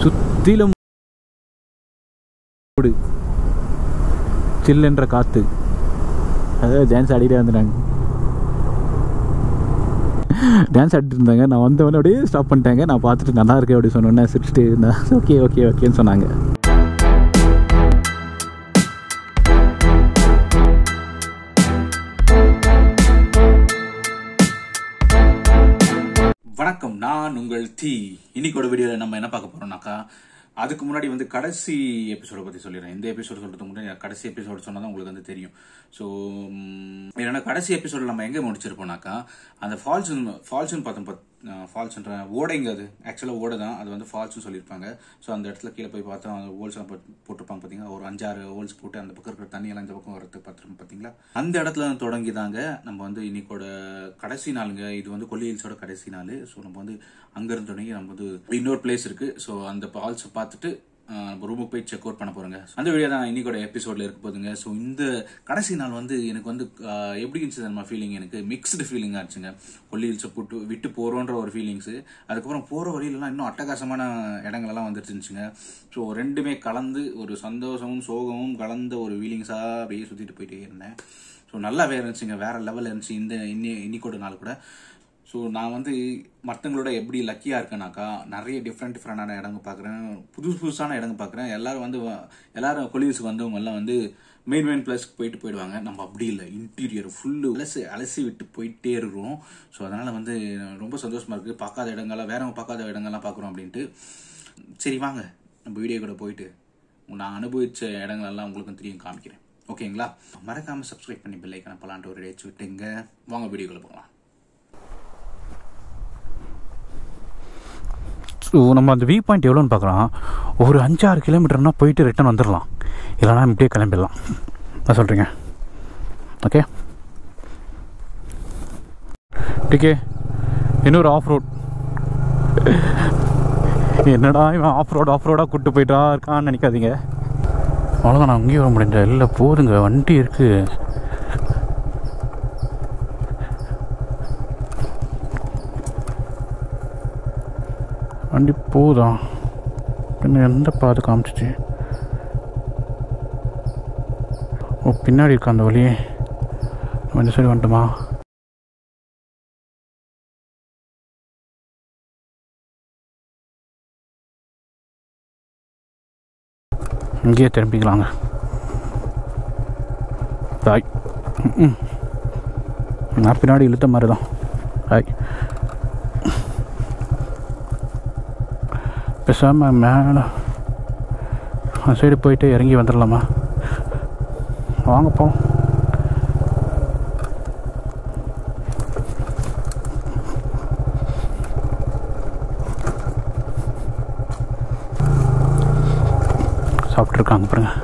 சுற்றிலும் ஓடு சில்லுன்ற காற்று அதாவது டான்ஸ் ஆடிட்டே வந்துட்டாங்க டான்ஸ் ஆடிட்டு இருந்தாங்க நான் வந்தவொடனே அப்படியே ஸ்டாப் பண்ணிட்டாங்க நான் பார்த்துட்டு நல்லா இருக்கு அப்படி சொன்னோன்னே சிரிச்சுட்டு இருந்தேன் ஓகே ஓகே ஓகேன்னு சொன்னாங்க வணக்கம் நான் உங்கள் தி இன்னைக்கோட வீடியோவில் நம்ம என்ன பார்க்க போறோம்னாக்கா அதுக்கு முன்னாடி வந்து கடைசி எபிசோட பத்தி சொல்லிடுறேன் இந்த எபிசோட் சொல்றதுக்கு முன்னாடி கடைசி எபிசோட் சொன்னா தான் உங்களுக்கு வந்து தெரியும் ஸோ என்னன்னா கடைசி எபிசோட நம்ம எங்க முடிச்சிருப்போம்னாக்கா அந்த ஃபால்ஸ் ஃபால்ஸ்னு பார்த்தோம் ஃபால்ஸ்ன்ற ஓடைங்க அது ஆக்சுவலாக ஓடை தான் அது வந்து ஃபால்ஸ்னு சொல்லியிருப்பாங்க ஸோ அந்த இடத்துல கீழே போய் பார்த்தா அந்த ஹோல்ஸ் எல்லாம் போட்டு- போட்டிருப்பாங்க பார்த்தீங்களா ஒரு அஞ்சாறு ஹோல்ஸ் போட்டு அந்த பக்கம் இருக்கிற தண்ணி எல்லாம் இந்த பக்கம் வரது பார்த்துருப்போம் பார்த்தீங்களா அந்த இடத்துல இருந்து தொடங்கி தாங்க நம்ம வந்து இன்னைக்கோட கடைசி நாளுங்க இது வந்து கொல்லி ஹில்ஸோட கடைசி நாள் ஸோ நம்ம வந்து அங்கிருந்து தொடங்கி நம்ம வந்து இன்னொரு பிளேஸ் இருக்கு ஸோ அந்த ஃபால்ஸ் பார்த்துட்டு ஆஹ், நம்ம ரூமுக்கு போய் செக் அவுட் பண்ண போறோங்க அந்த வீடியோ தான் இன்னைக்கோட எபிசோட்ல இருக்க போதுங்க ஸோ இந்த கடைசி நாள் வந்து எனக்கு வந்து ஆஹ், எப்படி இருந்துச்சு நம்ம ஃபீலிங் எனக்கு மிக்ஸ்டு ஃபீலிங் ஆச்சுங்க கொல்லி ஹில்ஸை போட்டு விட்டு போறோன்ற ஒரு ஃபீலிங்ஸ் அதுக்கப்புறம் போற வழியிலலாம் இன்னும் அட்டகாசமான இடங்கள்லாம் வந்துருச்சுங்க ஸோ ரெண்டுமே கலந்து ஒரு சந்தோஷமும் சோகமும் கலந்த ஒரு ஃபீலிங்ஸா அப்படியே சுத்திட்டு போயிட்டே இருந்தேன் ஸோ நல்லாவே இருந்துச்சுங்க வேற லெவல் இருந்துச்சு இந்த இன்னி இன்னைக்கோட நாள் கூட ஸோ நான் வந்து மற்றவங்களோட எப்படி லக்கியாக இருக்கேனாக்கா நிறைய டிஃப்ரெண்ட் டிஃப்ரெண்டான இடங்க பார்க்குறேன் புதுசு புதுசான இடங்க பார்க்குறேன் எல்லாரும் வந்து வ- எல்லாரும் கொலிவ்ஸுக்கு வந்தவங்க எல்லாம் வந்து மெயின் மெயின் பிளேஸ்க்கு போயிட்டு போயிடுவாங்க நம்ம அப்படி இல்லை இன்டீரியர் ஃபுல்லு அலசி அலசி விட்டு போயிட்டே இருக்கிறோம் ஸோ அதனால் வந்து ரொம்ப சந்தோஷமா இருக்குது பார்க்காத இடங்கள்லாம் வேறவங்க பார்க்காத இடங்கள்லாம் பார்க்குறோம் அப்படின்ட்டு சரி வாங்க நம்ம வீடியோ கூட போயிட்டு நான் அனுபவிச்ச இடங்களெல்லாம் உங்களுக்கும் தெரியும் காமிக்கிறேன் ஓகேங்களா மறக்காம சப்ஸ்கிரைப் பண்ணி பெல் ஐக்கனை பலான்ட்டு ஒரு ரேச்சு விட்டுங்க வாங்க வீடியோக்குள்ள போகலாம் ஸோ நம்ம அந்த வியூ பாயிண்ட் எவ்வளோன்னு பார்க்கலாம் ஒரு அஞ்சாறு கிலோமீட்டர்னா போயிட்டு ரிட்டர்ன் வந்துடலாம் இல்லைனா இப்படியே கிளம்பிடலாம் நான் சொல்கிறீங்க ஓகே டிகே இன்னொரு ஆஃப் ரோட் என்னடா இவன் ஆஃப் ரோடு ஆஃப் ரோடாக கூப்பிட்டு போயிட்டா இருக்கான்னு நினைக்காதீங்க அவ்வளோதான் நான் அங்கேயும் வர முடியல இல்லை போதுங்க வண்டி இருக்குது வண்டி போதா பின்ன எந்த பாது காமிச்சிச்சு ஓ பின்னாடி இருக்கா அந்த வழி நம்ம இந்த சைடு வந்துட்டுமா இங்கேயே திரும்பிக்கலாங்க தாய் ம். நான் பின்னாடி இழுத்த மாதிரி தான் ஹாய் பேசாமல் மேலே அந்த சைடு போயிட்டு இறங்கி வந்துடலாமா வாங்க போகலாம் சாப்பிட்ருக்காங்க பாருங்க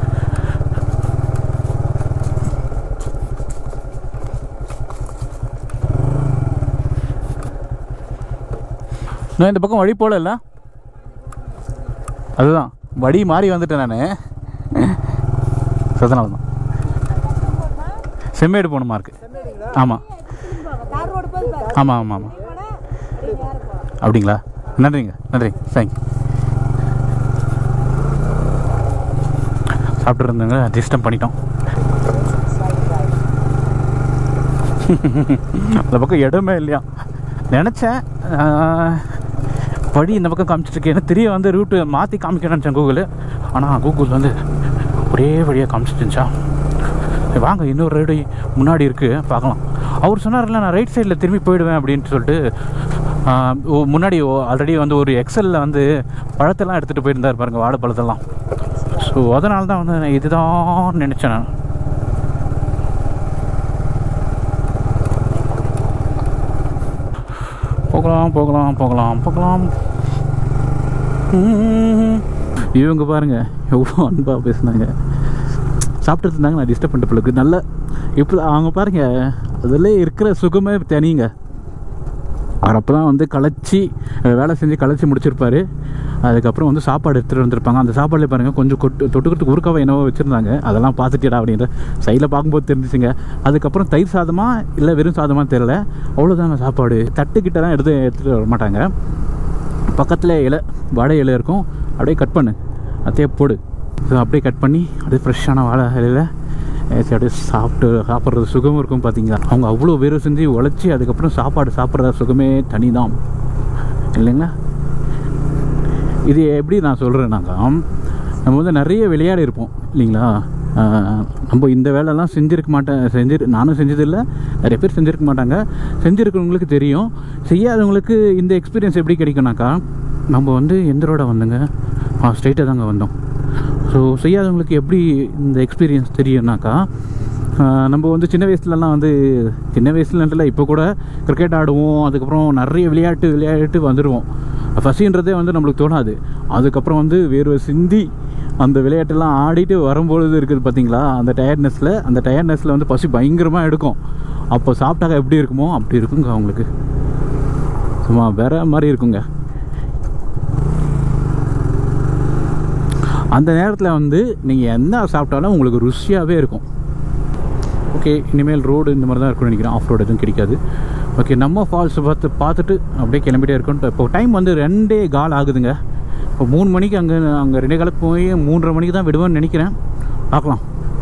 நான் இந்த பக்கம் வழி போகல இல்லை அதுதான் வடி மாறி வந்துட்டேன் நான் சதனால தான் செம்மேடு போகணுமா இருக்கு ஆமாம் ஆமாம் ஆமாம் ஆமாம் அப்படிங்களா நன்றிங்க நன்றி தேங்க்யூ சாப்பிட்டு இருந்தவங்க டிஸ்டர்ப் பண்ணிட்டோம் அந்த பக்கம் இடமே இல்லையா நினச்சேன் ஆஹ், வழி இந்த பக்கம் காமிச்சிட்ருக்கு எனக்கு தெரிய வந்து ரூட்டு மாற்றி காமிக்கணும்னு நினச்சேன் கூகுள் ஆனால் கூகுள் வந்து ஒரே வழியாக காமிச்சிட்டு இருந்துச்சா சரி, வாங்க இன்னொரு ரைடு முன்னாடி இருக்குது பார்க்கலாம் அவர் சொன்னார்ல நான் ரைட் சைடில் திரும்பி போயிடுவேன் அப்படின்ட்டு சொல்லிட்டு ஆஹ், ஓ, முன்னாடி ஆல்ரெடி வந்து ஒரு எக்ஸலில் வந்து பழத்தெல்லாம் எடுத்துகிட்டு போயிருந்தார் பாருங்க வாழைப்பழத்தெல்லாம் ஸோ அதனால தான் வந்து நான் இதுதான் நினச்சேன் நான் போகலாம் போகலாம் போகலாம் போகலாம் உம். இவங்க பாருங்க எவ்வளோ அன்பாக பேசுனாங்க சாப்பிட்டுட்டு இருந்தாங்க நான் டிஸ்டர்ப் பண்ணிட்ட பிள்ளைக்கு நல்ல இப்போ அவங்க பாருங்க அதில் இருக்கிற சுகமே தனிங்க அவர் அப்போ தான் வந்து களைச்சி அஹ், வேலை செஞ்சு களைச்சி முடிச்சிருப்பாரு அதுக்கப்புறம் வந்து சாப்பாடு எடுத்துகிட்டு வந்திருப்பாங்க அந்த சாப்பாடுல பாருங்கள் கொஞ்சம் கொட்டு தொட்டுக்கிறதுக்கு உருக்காவை என்னவோ வச்சுருந்தாங்க அதெல்லாம் பார்த்துட்டியடா அப்படின்ற சைடில் பார்க்கும்போது தெரிஞ்சிச்சுங்க அதுக்கப்புறம் தயிர் சாதமா இல்லை வெறும் சாதமா தெரியல அவ்வளோதாங்க சாப்பாடு தட்டுக்கிட்ட தான் எடுத்து எடுத்துகிட்டு வர மாட்டாங்க பக்கத்தில் இலை வாழை இலை இருக்கும் அப்படியே கட் பண்ணு அதையே போடு ஸோ அப்படியே கட் பண்ணி அப்படியே ஃப்ரெஷ்ஷான வாழை இலையில் ஏதாச்சும் அப்படியே சாப்பிட்டு சாப்பிட்றது சுகம் இருக்கும் பார்த்தீங்களா அவங்க அவ்வளோ வேறு செஞ்சு உழைச்சி அதுக்கப்புறம் சாப்பாடு சாப்பிட்ற சுகமே தனிதான் இல்லைங்களா இது எப்படி நான் சொல்கிறேன்னாக்கா நம்ம வந்து நிறைய விளையாடி இருப்போம் இல்லைங்களா ஆஹ் நம்ம இந்த வேலைலாம் செஞ்சிருக்க மாட்டேன் செஞ்சு நானும் செஞ்சதில்லை நிறைய பேர் செஞ்சிருக்க மாட்டாங்க செஞ்சுருக்கிறவங்களுக்கு தெரியும் செய்யாதவங்களுக்கு இந்த எக்ஸ்பீரியன்ஸ் எப்படி கிடைக்கும்னாக்கா நம்ம வந்து எந்த ரோட வந்தோங்க ஆ ஸ்ட்ரைட்டாக தாங்க வந்தோம் ஸோ செய்யாதவங்களுக்கு எப்படி இந்த எக்ஸ்பீரியன்ஸ் தெரியும்னாக்கா ஆஹ் நம்ம வந்து சின்ன வயசுலலாம் வந்து சின்ன வயசுலன்ட்டுல இப்போ கூட கிரிக்கெட் ஆடுவோம் அதுக்கப்புறம் நிறைய விளையாட்டு விளையாட்டு வந்துடுவோம் பசின்றதே வந்து நம்மளுக்கு தோணாது அதுக்கப்புறம் வந்து வேர்வை சிந்தி அந்த விளையாட்டெல்லாம் ஆடிட்டு வரும்பொழுது இருக்குது பார்த்தீங்களா அந்த டயர்ட்னஸில் அந்த டயர்ட்னஸில் வந்து பசி பயங்கரமாக எடுக்கும் அப்போ சாப்பிட்டாக்க எப்படி இருக்குமோ அப்படி இருக்குங்க அவங்களுக்கு சும்மா வேற மாதிரி இருக்குங்க அந்த நேரத்தில் வந்து நீங்கள் என்ன சாப்பிட்டாலும் உங்களுக்கு ருசியாகவே இருக்கும் ஓகே இனிமேல் ரோடு இந்த மாதிரி தான் இருக்கும்னு நினைக்கிறேன் ஆஃப் ரோடு எதுவும் கிடைக்காது ஓகே நம்ம ஃபால்ஸ் பார்த்து பார்த்துட்டு அப்படியே கிளம்பிட்டே இருக்கோம் இப்போ டைம் வந்து ரெண்டே கால் ஆகுதுங்க இப்போ மூணு மணிக்கு அங்கே அங்கே ரெண்டே காலுக்கு போய் மூன்றரை மணிக்கு தான் விடுவேன்னு நினைக்கிறேன் பார்க்கலாம்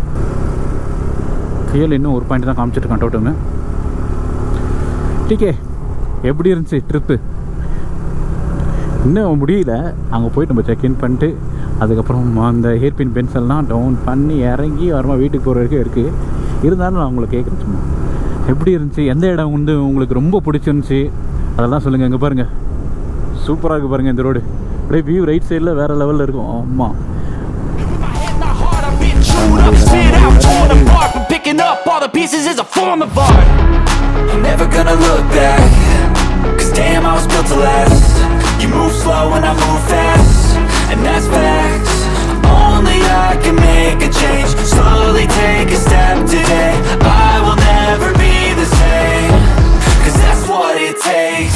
ஃபியல் இன்னும் ஒரு பாயிண்ட் தான் காமிச்சிட்ருக்கான் டோட்டோங்க டிகே எப்படி இருந்துச்சு ட்ரிப்பு இன்னும் முடியல அங்கே போயிட்டு நம்ம செக்இன் பண்ணிட்டு அதுக்கப்புறம் அந்த ஹேர்பின் பென்ஸ் எல்லாம் டவுன் பண்ணி இறங்கி வரமா வீட்டுக்கு போகிற வரைக்கும் இருக்குது இருந்தாலும் நான் உங்களை கேட்குறேன் சும்மா எப்படி இருந்துச்சு எந்த இடம் வந்து உங்களுக்கு ரொம்ப பிடிச்சிருந்துச்சி அதெல்லாம் சொல்லுங்கள் இங்கே பாருங்கள் சூப்பராக இருக்குது பாருங்கள் இந்த ரோடு அப்படியே வியூ ரைட் சைடில் வேறு லெவலில் இருக்கும் ஆமாம் my heart, I've been chewed up, spit out, torn apart. But picking up all the pieces is a form of art. I'm never gonna look back, cause damn, I was built to last. You move slow and I move fast, and that's facts. Only I can make a change, slowly take a step today. I will never be the same, cause that's what it takes.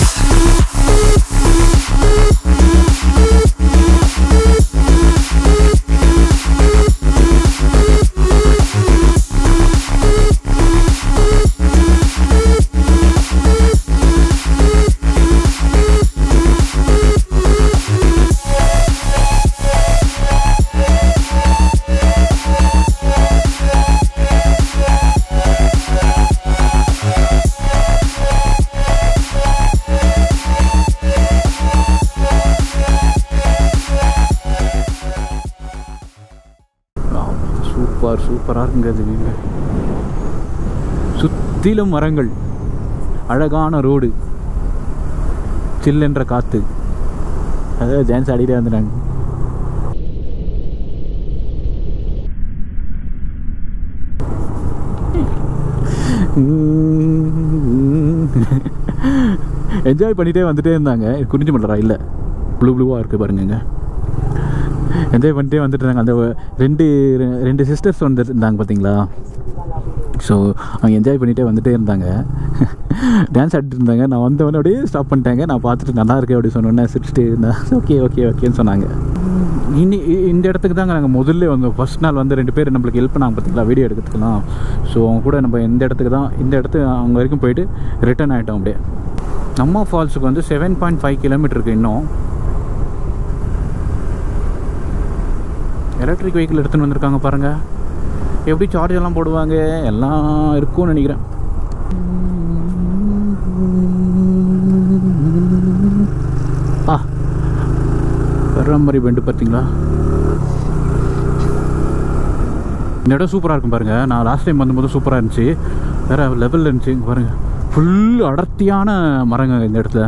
Super சூப்பராக இருக்குங்க அது வீடு சுற்றிலும் மரங்கள் அழகான road சில்லென்ற காற்று அதாவது dance ஆடிட்டே வந்துட்டாங்க என்ஜாய் பண்ணிட்டே வந்துட்டே இருந்தாங்க குறிஞ்சி மலரா இல்லை ப்ளூ ப்ளூவாக இருக்குது பாருங்கங்க என்ஜாய் பண்ணிட்டே வந்துட்டு இருந்தாங்க அந்த ரெண்டு ரெண்டு சிஸ்டர்ஸ் வந்து இருந்தாங்க பார்த்தீங்களா ஸோ அவங்க என்ஜாய் பண்ணிகிட்டே வந்துட்டே இருந்தாங்க டான்ஸ் ஆடிட்டு இருந்தாங்க நான் வந்தவொடனே அப்படியே ஸ்டாப் பண்ணிட்டாங்க நான் பார்த்துட்டு நல்லா இருக்கு அப்படி சொன்னோன்னே சிரிச்சிட்டு இருந்தேன் ஓகே ஓகே ஓகேன்னு சொன்னாங்க இனி இ- இந்த இடத்துக்கு தாங்க நாங்கள் முதல்ல வந்தோம் ஃபர்ஸ்ட் நாள் வந்து ரெண்டு பேர் நம்மளுக்கு ஹெல்ப் பண்ணாங்க பார்த்தீங்களா வீடியோ எடுக்கிறதுக்கெல்லாம் ஸோ அவங்க கூட நம்ம இந்த இடத்துக்கு தான் இந்த இடத்துக்கு அவங்க வரைக்கும் போயிட்டு ரிட்டர்ன் ஆகிட்டோம் அப்படியே நம்ம ஃபால்ஸுக்கு வந்து செவன் பாயிண்ட் ஃபைவ் கிலோமீட்டர் இருக்குது இன்னும் எலக்ட்ரிக் வெஹிக்கிள் எடுத்துன்னு வந்திருக்காங்க பாருங்க எப்படி சார்ஜ் எல்லாம் போடுவாங்க எல்லாம் இருக்கும்னு நினைக்கிறேன் ஆ வர்ற மாதிரி பெண்டு பார்த்தீங்களா இந்த இடம் சூப்பராக இருக்கும் பாருங்க நான் லாஸ்ட் டைம் வந்தபோது சூப்பராக இருந்துச்சு வேற லெவலில் இருந்துச்சு இங்கே பாருங்க ஃபுல் அடர்த்தியான மரங்க இந்த இடத்துல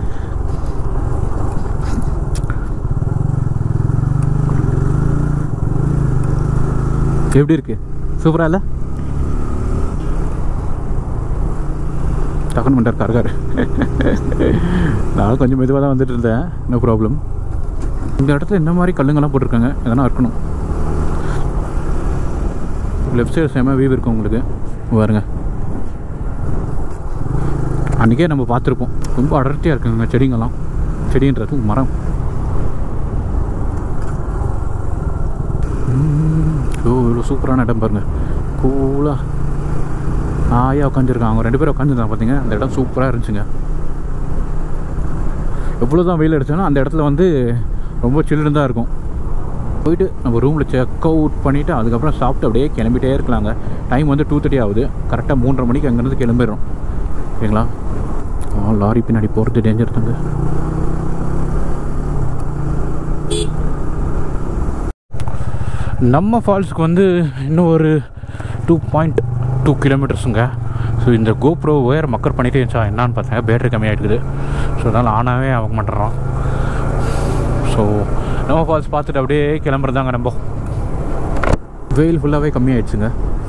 எப்படி இருக்கு சூப்பரா இல்ல டக்குன்னு பண்ணிட்டார் கார்கார் நான் கொஞ்சம் மெதுவாக தான் வந்துட்டு இருந்தேன் நோ ப்ராப்ளம் இந்த இடத்துல இந்த மாதிரி கல்லுங்கெல்லாம் போட்டிருக்காங்க எதனா இருக்கணும் லெஃப்ட் சைடு செம வீவ் இருக்கும் உங்களுக்கு பாருங்க அன்றைக்கே நம்ம பார்த்துருப்போம் ரொம்ப அடர்த்தியாக இருக்குங்க செடிங்கெல்லாம் செடின்றது மரம் ஓ இவ்வளோ சூப்பரான இடம் பாருங்க கூலாக ஆயா உட்காந்துருக்காங்க அவங்க ரெண்டு பேரும் உட்காந்துருந்தாங்க பார்த்தீங்க அந்த இடம் சூப்பராக இருந்துச்சுங்க எவ்வளோ தான் வெயில் அடிச்சாலும் அந்த இடத்துல வந்து ரொம்ப சில்லுன்னு தான் இருக்கும் போயிட்டு நம்ம ரூமில் செக் அவுட் பண்ணிவிட்டு அதுக்கப்புறம் சாப்பிட்டு அப்படியே கிளம்பிட்டே இருக்கலாங்க டைம் வந்து டூ தேர்ட்டி ஆகுது கரெக்டாக மூன்றரை மணிக்கு அங்கேருந்து கிளம்பிடுறோம் ஓகேங்களா ஆ லாரி பின்னாடி போகிறது டேஞ்சர் தாங்க நம்ம ஃபால்ஸுக்கு வந்து இன்னும் ஒரு டூ பாயிண்ட் டூ கிலோமீட்டர்ஸுங்க ஸோ இந்த கோப்ரோ வேறு மக்கர் பண்ணிகிட்டே இருந்துச்சா என்னான்னு பார்த்தேன் பேட்டரி கம்மியாகிட்டுக்குது ஸோ அதனால் ஆனாவே ஆக மாட்டேறான் ஸோ நம்ம ஃபால்ஸ் பார்த்துட்டு அப்படியே கிளம்புறதாங்க நம்ம வெயில் ஃபுல்லாகவே கம்மியாயிடுச்சுங்க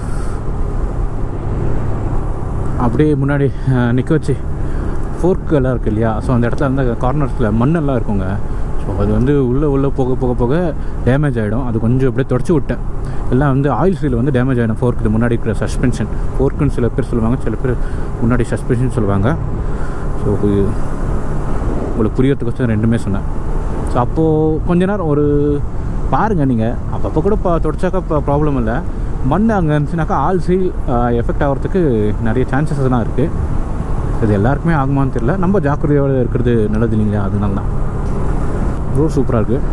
அப்படியே முன்னாடி நிற்க வச்சு ஃபோர்க் எல்லாம் இருக்குது இல்லையா ஸோ அந்த இடத்துல அந்த கார்னர்ஸில் மண்ணெல்லாம் இருக்குங்க ஸோ அது வந்து உள்ளே உள்ளே போக போக போக டேமேஜ் ஆகிடும் அது கொஞ்சம் அப்படியே தொடச்சி விட்டேன் எல்லாம் வந்து ஆயில் சீல் வந்து டேமேஜ் ஆகிடும் ஃபோர்க்கு இது முன்னாடி இருக்கிற சஸ்பென்ஷன் ஃபோர்க்குன்னு சில பேர் சொல்லுவாங்க சில பேர் முன்னாடி சஸ்பென்ஷன் சொல்லுவாங்க ஸோ உங்களுக்கு புரியறதுக்கோசம் ரெண்டுமே சொன்னேன் ஸோ அப்போது கொஞ்ச நேரம் ஒரு பாருங்கள் நீங்கள் அப்பப்போ கூட இப்போ தொடச்சாக்கா இப்போ ப்ராப்ளம் இல்லை மண் அங்கே இருந்துச்சுனாக்கா ஆல் சீல் எஃபெக்ட் ஆகிறதுக்கு நிறைய சான்சஸ்லாம் இருக்குது இது எல்லாருக்குமே ஆகுமான்னு தெரியல நம்ம ஜாக்கிரதையோடு இருக்கிறது நல்லது இல்லைங்களா அதனால தான் ரோட் சூப்பராக இருக்குது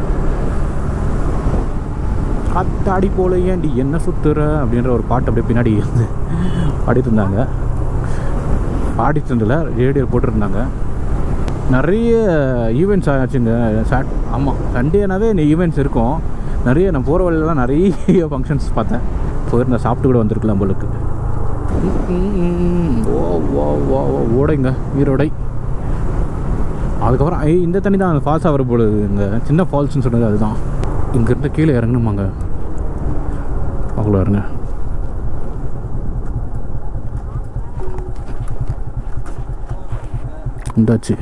காத்தாடி போல ஏன்டி என்ன சுத்துற அப்படின்ற ஒரு பாட்டு அப்படியே பின்னாடி வந்து பாடிட்டு இருந்தாங்க பாடிட்டு இருந்ததில்ல ரேடியோ போட்டிருந்தாங்க நிறைய ஈவெண்ட்ஸ் ஆச்சுங்க சாட் ஆமாம் சண்டேனாவே இந்த ஈவெண்ட்ஸ் இருக்கும் நிறைய நான் போகிற வழியிலலாம் நிறைய ஃபங்க்ஷன்ஸ் பார்த்தேன் போயிருந்தேன் சாப்பிட்டு கூட வந்திருக்கலாம் போலுக்கு ஓ ஓ ஓ ஓ, ஓடைங்க ஈரோடை அதுக்கப்புறம் ஐ இந்த தண்ணி தான் அந்த ஃபால்ஸாக வர போடுது இந்த சின்ன ஃபால்ஸ்னு சொன்னது அதுதான் இங்கேருந்து கீழே இறங்கணுமாங்க அவ்வளோ இருங்க இந்தாச்சு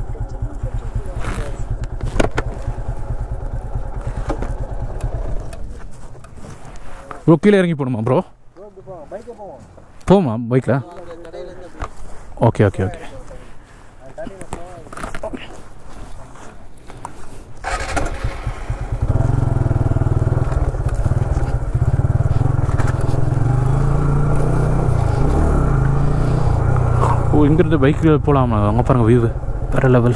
ப்ரோ கீழே இறங்கி போகணுமா ப்ரோ போமா பைக்கில் ஓகே ஓகே ஓகே ஓ இங்கேருந்து பைக்கில் போகலாமா அங்கே பாருங்க வியூ வேறு லெவல்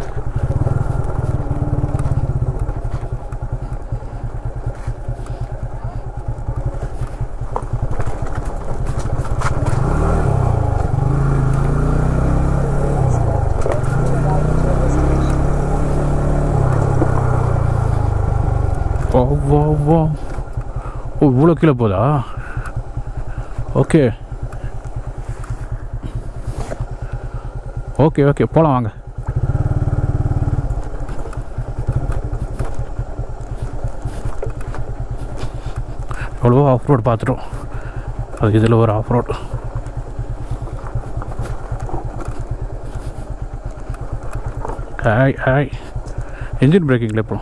வா வா வா ஓ இவ்வளோ கீழே போதா ஓகே ஓகே ஓகே போகலாம் வாங்க எவ்வளவோ ஆஃப் ரோடு பார்த்துட்டோம் அது இதில் ஒரு off road hi hi engine பிரேக்கிங்கில் இப்போ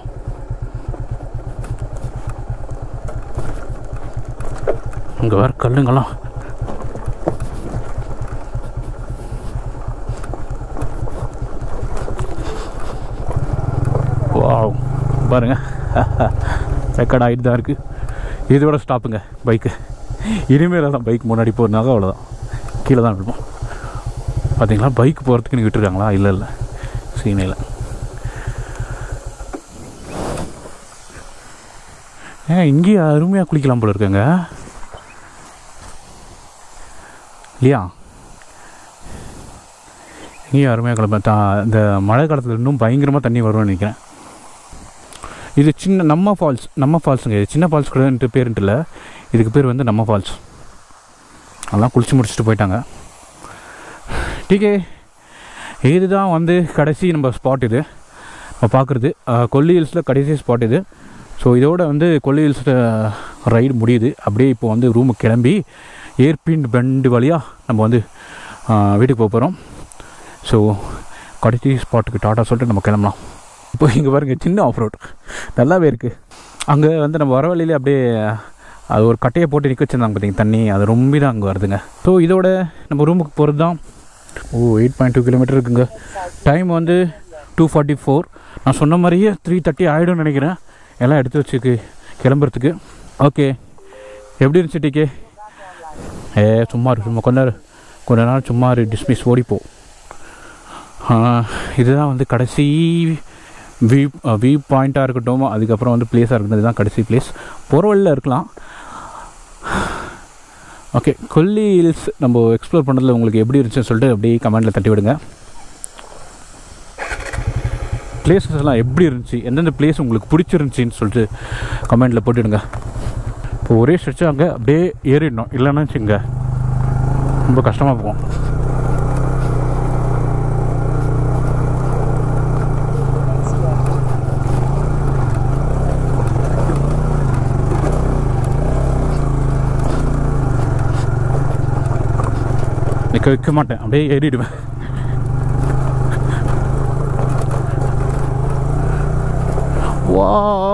அங்கே வேறு கல்லுங்கெல்லாம் வாவ் பாருங்க ரெக்கார்ட் ஆகிட்டு தான் இருக்குது இதோட ஸ்டாப்புங்க பைக்கு இனிமேல் தான் பைக் முன்னாடி போகிறனால அவ்வளோதான் கீழே தான் விழுப்போம் பார்த்தீங்களா பைக் போகிறதுக்கு நீங்கள் விட்டுருக்காங்களா இல்லை இல்லை சீனையில் ஏங்க இங்கேயே அருமையாக குளிக்கலாம் போல இருக்குங்க இல்லையா இங்கேயும் அருமையாக கிளம்ப தா இந்த மழை காலத்தில் இன்னும் பயங்கரமாக தண்ணி வரும்னு நினைக்கிறேன் இது சின்ன நம்ம ஃபால்ஸ் நம்ம ஃபால்ஸுங்க இது சின்ன ஃபால்ஸ் கூடன்ட்டு பேருன்ட்டு இல்லை இதுக்கு பேர் வந்து நம்ம ஃபால்ஸ் அதெல்லாம் குளிச்சு முடிச்சுட்டு போயிட்டாங்க டீகே இதுதான் வந்து கடைசி நம்ம ஸ்பாட் இது நம்ம பார்க்குறது கொல்லி ஹில்ஸில் கடைசி ஸ்பாட் இது ஸோ இதோட வந்து கொல்லி ஹில்ஸில் ரைடு முடியுது அப்படியே இப்போ வந்து ரூமுக்கு கிளம்பி ஏர்பின் பெண்டு வழியாக நம்ம வந்து ஆ, வீட்டுக்கு போக போகிறோம் ஸோ கடைசி ஸ்பாட்டுக்கு டாட்டா சொல்லிட்டு நம்ம கிளம்பலாம் இப்போ இங்கே பாருங்க சின்ன ஆஃப் ரோட் நல்லாவே இருக்குது அங்கே வந்து நம்ம வர வழியிலே அப்படியே அது ஒரு கட்டையை போட்டு நிற்க வச்சுருந்தாங்க பார்த்தீங்க தண்ணி அது ரொம்ப தான் அங்கே வருதுங்க ஸோ இதோட நம்ம ரூமுக்கு போகிறது தான் oh eight point two kilometre இருக்குங்க டைம் வந்து டூ ஃபார்ட்டி ஃபோர் நான் சொன்ன மாதிரியே த்ரீ தேர்ட்டி ஆகிடும்னு நினைக்கிறேன் எல்லாம் எடுத்து வச்சுக்கு கிளம்புறதுக்கு ஓகே எப்படி இருந்துச்சு டிகே ஏ சும்மா இரு சும்மா கொஞ்ச நேரம் கொஞ்ச நேரம் சும்மா இரு டிஸ்மிஸ் ஓடிப்போ இதுதான் வந்து கடைசி வியூ வியூ பாயிண்ட்டாக இருக்கட்டும் அதுக்கப்புறம் வந்து பிளேஸாக இருக்கட்டும் இதுதான் கடைசி பிளேஸ் போகிற வழியில் இருக்கலாம் ஓகே கொல்லி ஹில்ஸ் நம்ம எக்ஸ்ப்ளோர் பண்ணுறதுல உங்களுக்கு எப்படி இருந்துச்சுன்னு சொல்லிட்டு அப்படியே கமெண்ட்டில் தட்டி விடுங்க பிளேசஸ் எல்லாம் எப்படி இருந்துச்சு எந்தெந்த பிளேஸ் உங்களுக்கு பிடிச்சிருந்துச்சின்னு சொல்லிட்டு கமெண்ட்டில் போட்டுடுங்க இப்போ ஒரே ஸ்ட்ரெச்சு அங்கே அப்படியே ஏறிடணும் இல்லைன்னா வச்சுங்க ரொம்ப கஷ்டமாக போகும் நிற்க வைக்க மாட்டேன் அப்படியே ஏறிடுவேன் வா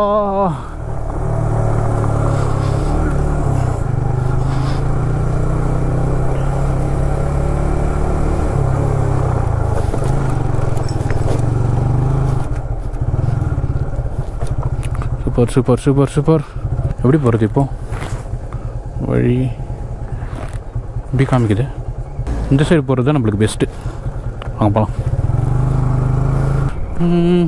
சூப்பர் சூப்பர் சூப்பர் சூப்பர் எப்படி போகிறது இப்போ வழி இப்படி காமிக்குது இந்த சைடு போகிறது தான் நம்மளுக்கு பெஸ்ட்டு வாங்க போகலாம் ம்.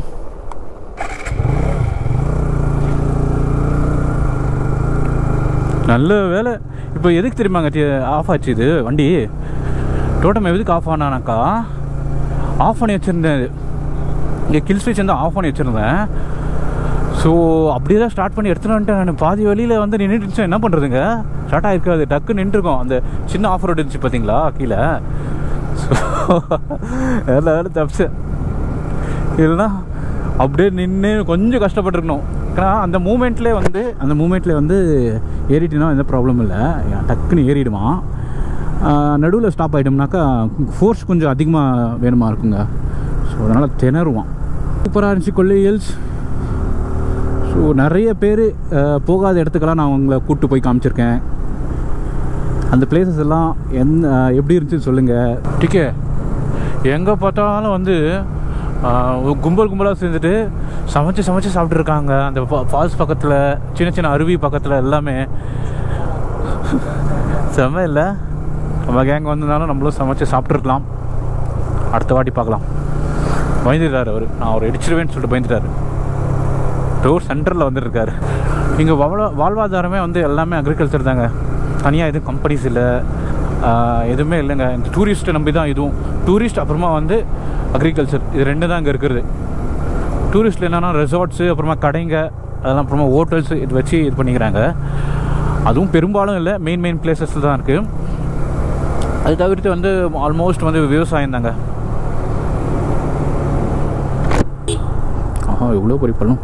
நல்ல வேலை இப்போ எதுக்கு தெரியுமாங்க ஆஃப் ஆச்சு இது வண்டி டோட்டம் எதுக்கு ஆஃப் ஆனானாக்கா ஆஃப் பண்ணி வச்சுருந்தேன் இங்கே கில் ஸ்விட்ச் வந்து ஆஃப் பண்ணி வச்சுருந்தேன் ஸோ அப்படியே தான் ஸ்டார்ட் பண்ணி எடுத்துட்டு வந்துட்டேன் நான் பாதி வழியில் வந்து நின்றுட்டு இருந்துச்சு என்ன பண்ணுறதுங்க ஸ்டார்ட் ஆகிருக்காது டக்கு நின்றுருக்கோம் அந்த சின்ன ஆஃப் ரோடு இருந்துச்சு பார்த்தீங்களா கீழே ஸோ எல்லாரும் தப்பிச்சு இல்லைன்னா அப்படியே நின்று கொஞ்சம் கஷ்டப்பட்டுருக்கணும் ஏன்னா அந்த மூமெண்ட்லேயே வந்து அந்த மூமெண்ட்லேயே வந்து ஏறிட்டுனா எந்த ப்ராப்ளம் இல்லை டக்குன்னு ஏறிடுவான் நடுவில் ஸ்டாப் ஆகிட்டோம்னாக்கா ஃபோர்ஸ் கொஞ்சம் அதிகமாக வேணுமா இருக்குங்க ஸோ அதனால் திணறுவான் சூப்பராக இருந்துச்சு கொள்ளை ஹில்ஸ் ஸோ நிறைய பேர் போகாத இடத்துக்கெல்லாம் நான் உங்களை கூப்பிட்டு போய் காமிச்சிருக்கேன் அந்த பிளேசஸ் எல்லாம் எந் எப்படி இருந்துச்சுன்னு சொல்லுங்கள் டிக்கே எங்கே பார்த்தாலும் வந்து ஆஹ், ஒரு கும்பல் கும்பலாக சேர்ந்துட்டு சமைச்சு சமைச்சு சாப்பிட்ருக்காங்க அந்த ஃபால்ஸ் பக்கத்தில் சின்ன சின்ன அருவி பக்கத்தில் எல்லாமே செம்ம இல்லை நம்ம கேங் வந்திருந்தாலும் நம்மளும் சமைச்சு சாப்பிட்ருக்கலாம் அடுத்த வாட்டி பார்க்கலாம் பயந்துட்டார் அவர் நான் அவர் இடிச்சிருவேன்னு சொல்லிட்டு பயந்துட்டார் டோர் சென்டரில் வந்துருக்காரு இங்கே வாழ்வா வாழ்வாதாரமே வந்து எல்லாமே அக்ரிகல்ச்சர் தாங்க தனியாக எதுவும் கம்பெனிஸ் இல்லை ஆஹ் எதுவுமே இல்லைங்க இந்த டூரிஸ்ட்டை நம்பி தான் இதுவும் டூரிஸ்ட் அப்புறமா வந்து அக்ரிகல்ச்சர் இது ரெண்டு தான் இங்கே இருக்கிறது டூரிஸ்ட்டில் என்னென்னா ரெசார்ட்ஸு அப்புறமா கடைங்க அதெல்லாம் அப்புறமா ஹோட்டல்ஸ் இது வச்சு இது பண்ணிக்கிறாங்க அதுவும் பெரும்பாலும் இல்லை மெயின் மெயின் பிளேசஸில் தான் இருக்குது அது தவிர்த்து வந்து ஆல்மோஸ்ட் வந்து விவசாயம் தாங்க ஆஹா எவ்வளோ பெரிய பள்ளம்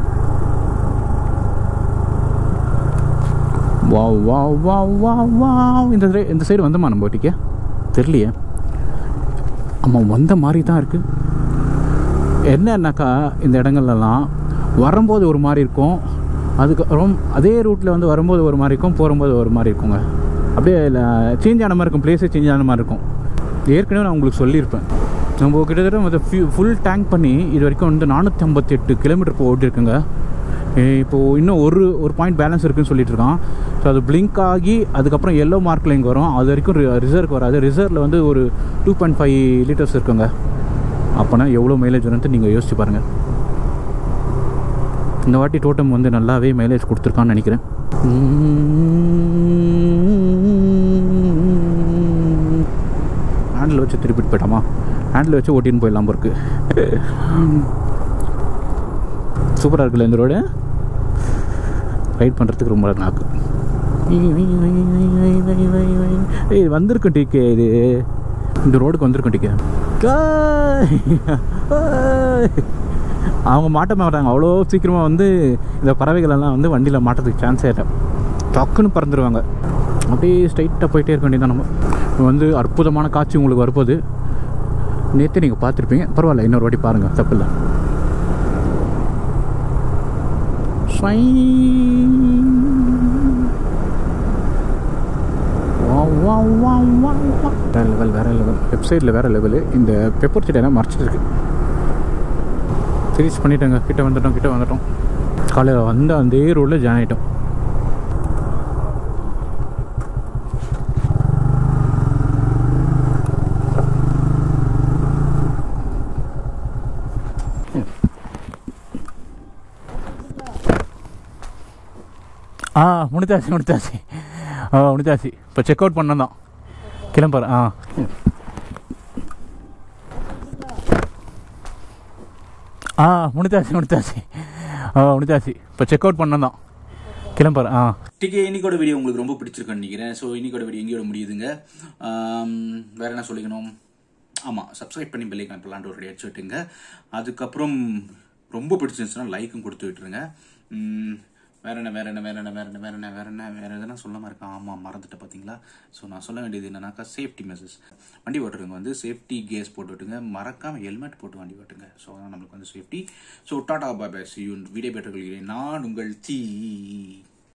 வா வா வா வா வா இந்த சைடு இந்த சைடு வந்தோமா நம்ம ஓட்டிக்க தெரியலையே ஆமாம் வந்த மாதிரி தான் இருக்குது என்னன்னாக்கா இந்த இடங்கள்லாம் வரும்போது ஒரு மாதிரி இருக்கும் அதுக்கப்புறம் அதே ரூட்டில் வந்து வரும்போது ஒரு மாதிரி இருக்கும் போகும்போது ஒரு மாதிரி இருக்குங்க அப்படியே சேஞ்ச் ஆன மாதிரி இருக்கும் பிளேஸே சேஞ்ச் ஆன மாதிரி இருக்கும் ஏற்கனவே நான் உங்களுக்கு சொல்லியிருப்பேன் நம்ம கிட்டத்தட்ட வந்து ஃபுல் டேங்க் பண்ணி இது வரைக்கும் வந்து நானூற்றி ஐம்பத்தி எட்டு கிலோமீட்டர் இப்போ ஓட்டிருக்குங்க இப்போது இன்னும் ஒரு ஒரு பாயிண்ட் பேலன்ஸ் இருக்குன்னு சொல்லிட்டு இருக்கான் ஸோ அது பிளிங்க் ஆகி அதுக்கப்புறம் எல்லோ மார்க்கில் இங்கே வரும் அது வரைக்கும் ரிசர்வ்க்கு வராது ரிசர்வில் வந்து ஒரு டூ பாயிண்ட் ஃபைவ் லிட்டர்ஸ் இருக்குங்க அப்போனா எவ்வளோ மைலேஜ் வரும்னு நீங்கள் யோசிச்சு பாருங்கள் இந்த வாட்டி டோட்டம் வந்து நல்லாவே மைலேஜ் கொடுத்துருக்கான்னு நினைக்கிறேன் ஹேண்டில் வச்சு திருப்பிட்டு போயிட்டாமா ஹேண்டில் வச்சு ஓட்டின்னு போயிடலாம் இருக்கு சூப்பராக இருக்குல்ல இந்த ரோடு ரைட் பண்ணுறதுக்கு ரொம்ப நாக்கு ஏய் வந்திருக்கும் டிகே இது இந்த ரோடுக்கு வந்திருக்கும் டிகே அவங்க மாட்ட மாட்டாங்க அவ்வளோ சீக்கிரமாக வந்து இந்த பறவைகள் எல்லாம் வந்து வண்டியில் மாட்டத்துக்கு சான்ஸே இல்லை டக்குன்னு பறந்துடுவாங்க அப்படியே ஸ்ட்ரைட்டாக போயிட்டே இருக்க வேண்டியதான் நம்ம இது வந்து அற்புதமான காட்சி உங்களுக்கு வரப்போகுது நேற்று நீங்கள் பார்த்துருப்பீங்க பரவாயில்ல இன்னொரு வாட்டி பாருங்கள் தப்பில்லை வேற லெவல் வேற லெவல் வெப்சைட்டில் வேற லெவலு இந்த பெப்பர் செடியெல்லாம் மறைச்சிட்டு இருக்கு சீரிஸ் பண்ணிட்டோங்க கிட்ட வந்துட்டோம் கிட்ட வந்துட்டோம் காலையில் வந்த அந்த ரோடில் ஜாயின் ஆகிட்டோம் ஆ முடிச்சாச்சு முடிச்சாச்சு ஆ முடிச்சாச்சு இப்போ செக் அவுட் பண்ணதான் கிளம்புறேன் ஆ ஆ முடிச்சாச்சு முடிச்சாச்சு ஆ முடிச்சாச்சு இப்போ செக் அவுட் பண்ணதான் கிளம்புறேன் ஆ டிகே இன்னைக்கோட வீடியோ உங்களுக்கு ரொம்ப பிடிச்சிருக்குன்னு நினைக்கிறேன் ஸோ இன்னைக்கோட வீடியோ எங்கேயோட முடியுதுங்க ஆம், வேற என்ன சொல்லிக்கணும் ஆமாம் சப்ஸ்கிரைப் பண்ணி பெல்லைக்கான பிளான் ஒரு அடிச்சு விட்டுங்க அதுக்கப்புறம் ரொம்ப பிடிச்சிருந்துச்சுன்னா லைக்கும் கொடுத்து விட்டுருங்க ம், வேற என்ன வேற என்ன வேற என்ன வேற என்ன வேற என்ன வேற என்ன வேற எதனா சொல்லாம இருக்கேன் ஆமாம் மறந்துட்டு பார்த்தீங்களா ஸோ நான் சொல்ல வேண்டியது என்னன்னாக்கா சேஃப்டி மெசேஜ் வண்டி ஓட்டுறவங்க வந்து சேஃப்டி கேஸ் போட்டு விட்டுங்க மறக்காம ஹெல்மெட் போட்டு வண்டி ஓட்டுங்க ஸோ அதான் நம்மளுக்கு வந்து safety so tata bye bye see you video பெற்றுக்கொள்கிறேன் நான் உங்கள் தீ